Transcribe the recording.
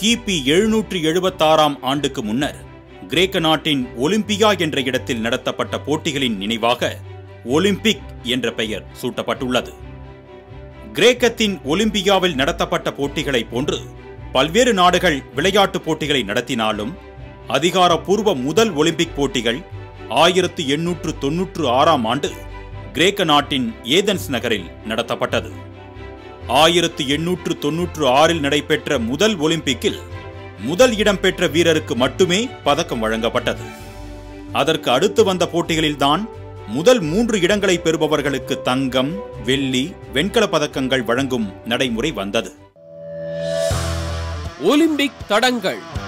கிபி எழுநூற்று எழுபத்தாறாம் ஆண்டுக்கு முன்னர் கிரேக்க நாட்டின் ஒலிம்பியா என்ற இடத்தில் நடத்தப்பட்ட போட்டிகளின் நினைவாக ஒலிம்பிக் என்ற பெயர் சூட்டப்பட்டுள்ளது கிரேக்கத்தின் ஒலிம்பியாவில் நடத்தப்பட்ட போட்டிகளைப் போன்று பல்வேறு நாடுகள் விளையாட்டுப் போட்டிகளை நடத்தினாலும் அதிகாரப்பூர்வ முதல் ஒலிம்பிக் போட்டிகள் ஆயிரத்து எண்ணூற்று தொன்னூற்று ஆறாம் ஆண்டு கிரேக்க நாட்டின் ஏதென்ஸ் நகரில் நடத்தப்பட்டது ஆயிரத்து எண்ணூற்று தொன்னூற்று ஆறில் நடைபெற்ற முதல் ஒலிம்பிக்கில் முதல் இடம் பெற்ற வீரருக்கு மட்டுமே பதக்கம் வழங்கப்பட்டது அதற்கு அடுத்து வந்த போட்டிகளில்தான் முதல் மூன்று இடங்களை பெறுபவர்களுக்கு தங்கம் வெள்ளி வெண்கலப் பதக்கங்கள் வழங்கும் நடைமுறை வந்தது ஒலிம்பிக் தடங்கள்